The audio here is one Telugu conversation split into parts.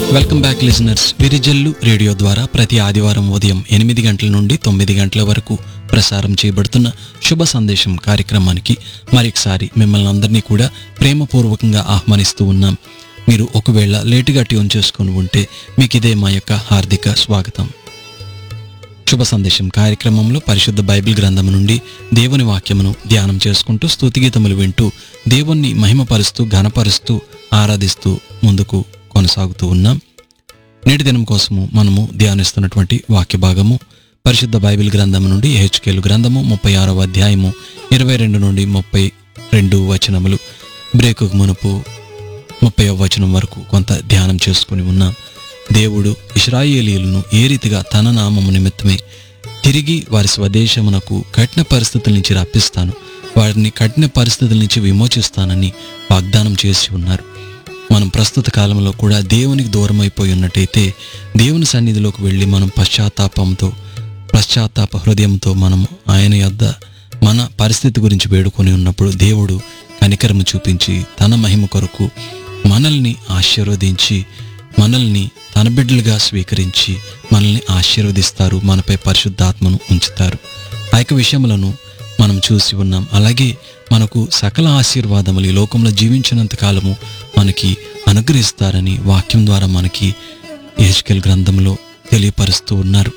welcome back listeners Virijallu radio ద్వారా ప్రతి ఆదివారం ఉదయం ఎనిమిది గంటల నుండి తొమ్మిది గంటల వరకు ప్రసారం చేయబడుతున్న శుభ సందేశం కార్యక్రమానికి మరొకసారి మిమ్మల్ని అందరినీ కూడా ప్రేమపూర్వకంగా ఆహ్వానిస్తూ ఉన్నాం మీరు ఒకవేళ లేటుగా ట్యూన్ చేసుకొని ఉంటే మీకు ఇదే మా యొక్క హార్దిక స్వాగతం శుభ సందేశం కార్యక్రమంలో పరిశుద్ధ బైబిల్ గ్రంథం నుండి దేవుని వాక్యమును ధ్యానం చేసుకుంటూ స్తుతిగీతములు వింటూ దేవుణ్ణి మహిమపరుస్తూ ఘనపరుస్తూ ఆరాధిస్తూ ముందుకు కొనసాగుతూ ఉన్నాం నేటి దినం కోసము మనము ధ్యానిస్తున్నటువంటి వాక్య భాగము పరిశుద్ధ బైబిల్ గ్రంథం నుండి హెచ్కేలు గ్రంథము ముప్పై ఆరవ అధ్యాయము ఇరవై రెండు నుండి ముప్పై రెండు వచనములు బ్రేకు మునుపు ముప్పై వచనం వరకు కొంత ధ్యానం చేసుకుని ఉన్నాం దేవుడు ఇస్రాయేలీలను ఏ రీతిగా తన నామము నిమిత్తమే తిరిగి వారి స్వదేశమునకు కఠిన పరిస్థితుల నుంచి రప్పిస్తాను వారిని కఠిన పరిస్థితుల నుంచి విమోచిస్తానని వాగ్దానం చేసి ఉన్నారు మనం ప్రస్తుత కాలంలో కూడా దేవునికి దూరం అయిపోయి ఉన్నట్టయితే దేవుని సన్నిధిలోకి వెళ్ళి మనం పశ్చాత్తాపంతో పశ్చాత్తాప హృదయంతో మనం ఆయన యొద్ద మన పరిస్థితి గురించి వేడుకొని ఉన్నప్పుడు దేవుడు కనికరము చూపించి తన మహిమ కొరకు మనల్ని ఆశీర్వదించి మనల్ని తన బిడ్డలుగా స్వీకరించి మనల్ని ఆశీర్వదిస్తారు మనపై పరిశుద్ధాత్మను ఉంచుతారు ఆ యొక్క విషయములను మనం చూసి ఉన్నాం అలాగే మనకు సకల ఆశీర్వాదములు ఈ లోకంలో జీవించినంత కాలము మనకి అనుగ్రహిస్తారని వాక్యం ద్వారా మనకి ఏజ్కెల్ గ్రంథంలో తెలియపరుస్తూ ఉన్నారు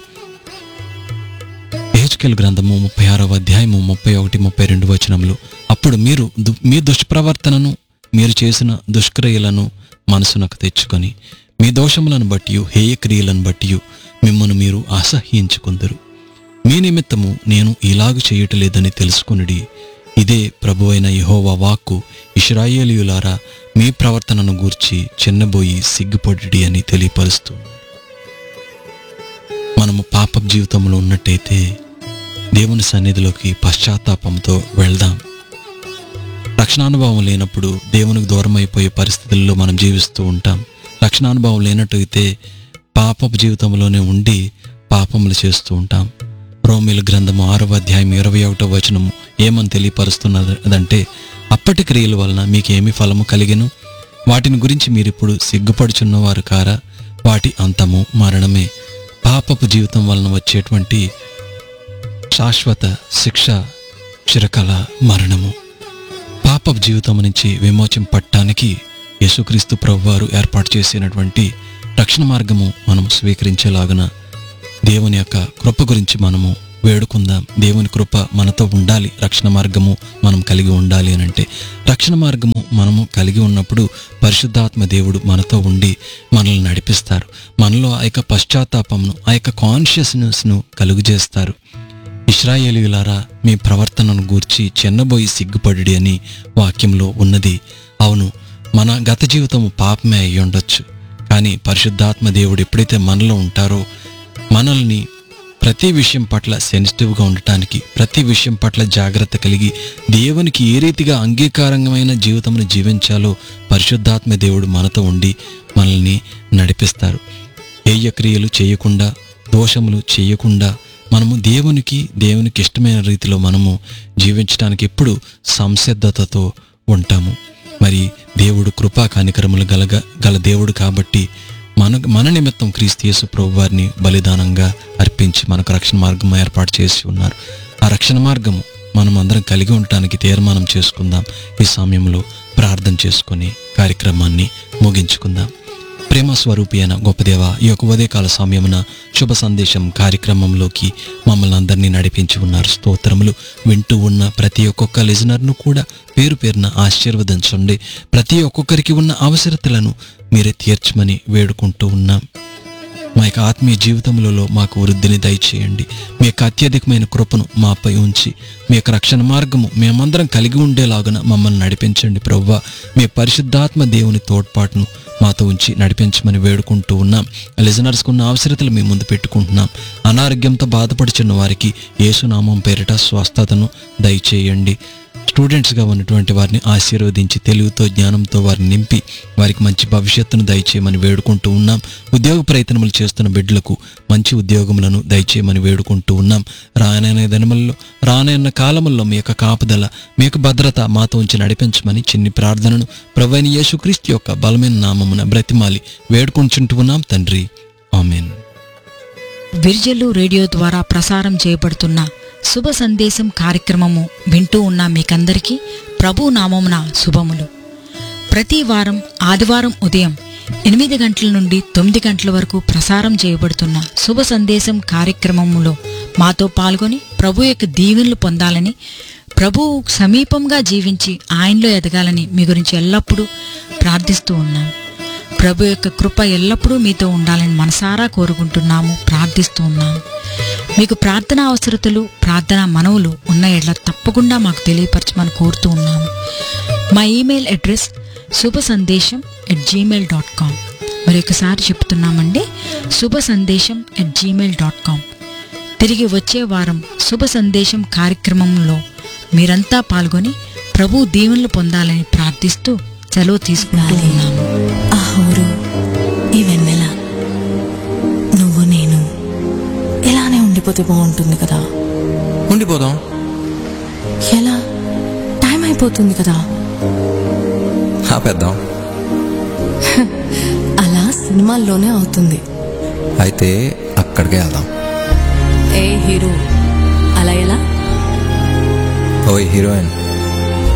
ఏజ్కెల్ గ్రంథము ముప్పై ఆరవ అధ్యాయము ముప్పై ఒకటి ముప్పై రెండు వచనములు అప్పుడు మీరు దు- మీ దుష్ప్రవర్తనను మీరు చేసిన దుష్క్రియలను మనసునకు తెచ్చుకొని మీ దోషములను బట్టి హేయ క్రియలను బట్టి మిమ్మల్ని మీరు అసహ్యించుకుందరు మీ నిమిత్తము నేను ఇలాగు చేయటలేదని తెలుసుకునుడి ఇదే ప్రభు అయిన యహోవా వాక్కు ఇస్రాయేలీయులారా మీ ప్రవర్తనను గూర్చి చిన్నబోయి సిగ్గుపడి అని తెలియపరుస్తూ మనము పాప జీవితంలో ఉన్నట్టయితే దేవుని సన్నిధిలోకి పశ్చాత్తాపంతో వెళ్దాం రక్షణానుభవం లేనప్పుడు దేవునికి దూరం అయిపోయే పరిస్థితుల్లో మనం జీవిస్తూ ఉంటాం రక్షణానుభవం లేనట్టయితే పాపపు జీవితంలోనే ఉండి పాపములు చేస్తూ ఉంటాం రోమిల గ్రంథము ఆరవ అధ్యాయం ఇరవై ఒకటో వచనము ఏమని తెలియపరుస్తున్నదంటే అప్పటి క్రియల వలన మీకేమి ఫలము కలిగెను వాటిని గురించి మీరిప్పుడు సిగ్గుపడుచున్నవారు కారా వాటి అంతము మరణమే పాపపు జీవితం వలన వచ్చేటువంటి శాశ్వత శిక్ష చిరకల మరణము పాప జీవితం నుంచి విమోచింపట్టానికి యేసుక్రీస్తు ప్రభువారు ఏర్పాటు చేసినటువంటి రక్షణ మార్గము మనం స్వీకరించేలాగున దేవుని యొక్క కృప గురించి మనము వేడుకుందాం దేవుని కృప మనతో ఉండాలి రక్షణ మార్గము మనం కలిగి ఉండాలి అని అంటే రక్షణ మార్గము మనము కలిగి ఉన్నప్పుడు పరిశుద్ధాత్మ దేవుడు మనతో ఉండి మనల్ని నడిపిస్తారు మనలో ఆ యొక్క పశ్చాత్తాపమును ఆ యొక్క కాన్షియస్నెస్ను కలుగు చేస్తారు ఇస్రాయేలీయులారా మీ ప్రవర్తనను గూర్చి చెన్నబోయి సిగ్గుపడి అని వాక్యంలో ఉన్నది అవును మన గత జీవితము పాపమే అయి ఉండొచ్చు కానీ పరిశుద్ధాత్మ దేవుడు ఎప్పుడైతే మనలో ఉంటారో మనల్ని ప్రతి విషయం పట్ల సెన్సిటివ్గా ఉండటానికి ప్రతి విషయం పట్ల జాగ్రత్త కలిగి దేవునికి ఏ రీతిగా అంగీకారమైన జీవితమును జీవించాలో పరిశుద్ధాత్మ దేవుడు మనతో ఉండి మనల్ని నడిపిస్తారు హేయ క్రియలు చేయకుండా దోషములు చేయకుండా మనము దేవునికి దేవునికి ఇష్టమైన రీతిలో మనము జీవించడానికి ఎప్పుడు సంసిద్ధతతో ఉంటాము మరి దేవుడు కృపా కనికరములు గలగ గల దేవుడు కాబట్టి మన మన నిమిత్తం క్రీస్తు యేసు ప్రభు వారిని బలిదానంగా అర్పించి మనకు రక్షణ మార్గం ఏర్పాటు చేసి ఉన్నారు ఆ రక్షణ మార్గము మనం అందరం కలిగి ఉండటానికి తీర్మానం చేసుకుందాం ఈ సమయంలో ప్రార్థన చేసుకొని కార్యక్రమాన్ని ముగించుకుందాం ప్రేమ స్వరూపి అయిన గొప్పదేవ ఈ యొక్క ఉదయకాల సమయమున శుభ సందేశం కార్యక్రమంలోకి మమ్మల్ని అందరినీ నడిపించి ఉన్నారు స్తోత్రములు వింటూ ఉన్న ప్రతి ఒక్కొక్క లిజనర్ను కూడా పేరు పేరున ఆశీర్వదించండి ప్రతి ఒక్కొక్కరికి ఉన్న అవసరతలను మీరే తీర్చమని వేడుకుంటూ ఉన్నాం మా యొక్క ఆత్మీయ జీవితములలో మాకు వృద్ధిని దయచేయండి మీ యొక్క అత్యధికమైన కృపను మాపై ఉంచి మీ యొక్క రక్షణ మార్గము మేమందరం కలిగి ఉండేలాగున మమ్మల్ని నడిపించండి ప్రవ్వ మీ పరిశుద్ధాత్మ దేవుని తోడ్పాటును మాతో ఉంచి నడిపించమని వేడుకుంటూ ఉన్నాం లిజనర్స్కు ఉన్న అవసరతలు మీ ముందు పెట్టుకుంటున్నాం అనారోగ్యంతో బాధపడుచున్న వారికి యేసునామం పేరిట స్వస్థతను దయచేయండి స్టూడెంట్స్గా ఉన్నటువంటి వారిని ఆశీర్వదించి తెలివితో జ్ఞానంతో వారిని నింపి వారికి మంచి భవిష్యత్తును దయచేయమని వేడుకుంటూ ఉన్నాం ఉద్యోగ ప్రయత్నములు చేస్తున్న బిడ్డలకు మంచి ఉద్యోగములను దయచేయమని వేడుకుంటూ ఉన్నాం రానైన దినములలో రానైన కాలముల్లో మీ యొక్క కాపుదల మీ యొక్క భద్రత మాతో ఉంచి నడిపించమని చిన్ని ప్రార్థనను ప్రవైన యేసుక్రీస్తు యొక్క బలమైన నామమున బ్రతిమాలి వేడుకుంటుంటూ ఉన్నాం తండ్రి ఆమెన్ విర్జలు రేడియో ద్వారా ప్రసారం చేయబడుతున్న శుభ సందేశం కార్యక్రమము వింటూ ఉన్న మీకందరికీ ప్రభు నామమున శుభములు ప్రతి వారం ఆదివారం ఉదయం ఎనిమిది గంటల నుండి తొమ్మిది గంటల వరకు ప్రసారం చేయబడుతున్న శుభ సందేశం కార్యక్రమములో మాతో పాల్గొని ప్రభు యొక్క దీవెనలు పొందాలని ప్రభు సమీపంగా జీవించి ఆయనలో ఎదగాలని మీ గురించి ఎల్లప్పుడూ ప్రార్థిస్తూ ఉన్నాం ప్రభు యొక్క కృప ఎల్లప్పుడూ మీతో ఉండాలని మనసారా కోరుకుంటున్నాము ప్రార్థిస్తూ ఉన్నాము మీకు ప్రార్థన అవసరతలు ప్రార్థన మనవులు ఉన్న ఎడ్ల తప్పకుండా మాకు తెలియపరచమని కోరుతూ ఉన్నాము మా ఈమెయిల్ అడ్రస్ శుభ సందేశం ఎట్ జీమెయిల్ డాట్ కామ్ మరి ఒకసారి చెప్తున్నామండి శుభ సందేశం ఎట్ జీమెయిల్ డాట్ కామ్ తిరిగి వచ్చే వారం శుభ సందేశం కార్యక్రమంలో మీరంతా పాల్గొని ప్రభు దీవెనలు పొందాలని ప్రార్థిస్తూ సెలవు తీసుకుంటూ ఉన్నాము ఆ ఊరు ఈ వెన్నెల నువ్వు నేను ఇలానే ఉండిపోతే బాగుంటుంది కదా ఉండిపోదాం ఎలా టైం అయిపోతుంది కదా ఆపేద్దాం అలా సినిమాల్లోనే అవుతుంది అయితే అక్కడికే వెళ్దాం ఏ హీరో అలా ఎలా ఓయ్ హీరోయిన్